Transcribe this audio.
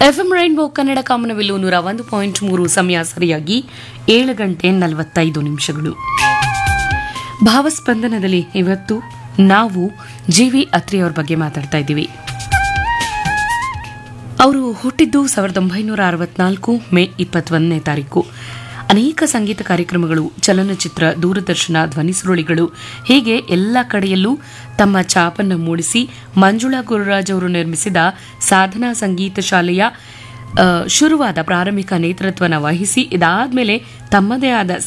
FM rainbow Kannada ಕಾಮನವಿಲ್ಲು ನೂರ ಒಂದು point ಮೂರು ಸಮಯ ಸರಿಯಾಗಿ ಏಳು ಗಂಟೆ ನಲವತ್ತೈದು ನಿಮಿಷಗಳು ಭಾವಸ್ಪಂದನದಲ್ಲಿ ಇವತ್ತು ನಾವು ಜಿ ವಿ ಅತ್ರಿಯವ್ರ ಬಗ್ಗೆ ಮಾತಾಡ್ತಾ ಇದ್ದೀವಿ ಅವರು ಹುಟ್ಟಿದ್ದು ಸಾವಿರದ ಒಂಬೈನೂರ ಅರವತ್ನಾಲ್ಕು ಮೇ ಇಪ್ಪತ್ತೊಂದನೇ ತಾರೀಕು ಅನೇಕ ಸಂಗೀತ ಕಾರ್ಯಕ್ರಮಗಳು ಚಲನಚಿತ್ರ ದೂರದರ್ಶನ ಧ್ವನಿಸುರುಳಿಗಳು ಹೀಗೆ ಎಲ್ಲ ಕಡೆಯಲ್ಲೂ ತಮ್ಮ ಛಾಪನ್ನು ಮೂಡಿಸಿ ಮಂಜುಳಾ ಗುರುರಾಜ್ ಅವರು ನಿರ್ಮಿಸಿದ ಸಾಧನಾ ಸಂಗೀತ ಶಾಲೆಯ ಆ, ಶುರುವಾದ ಪ್ರಾರಂಭಿಕ ನೇತೃತ್ವನ ವಹಿಸಿ ಇದಾದ್ಮೇಲೆ ತಮ್ಮದೇ ಆದ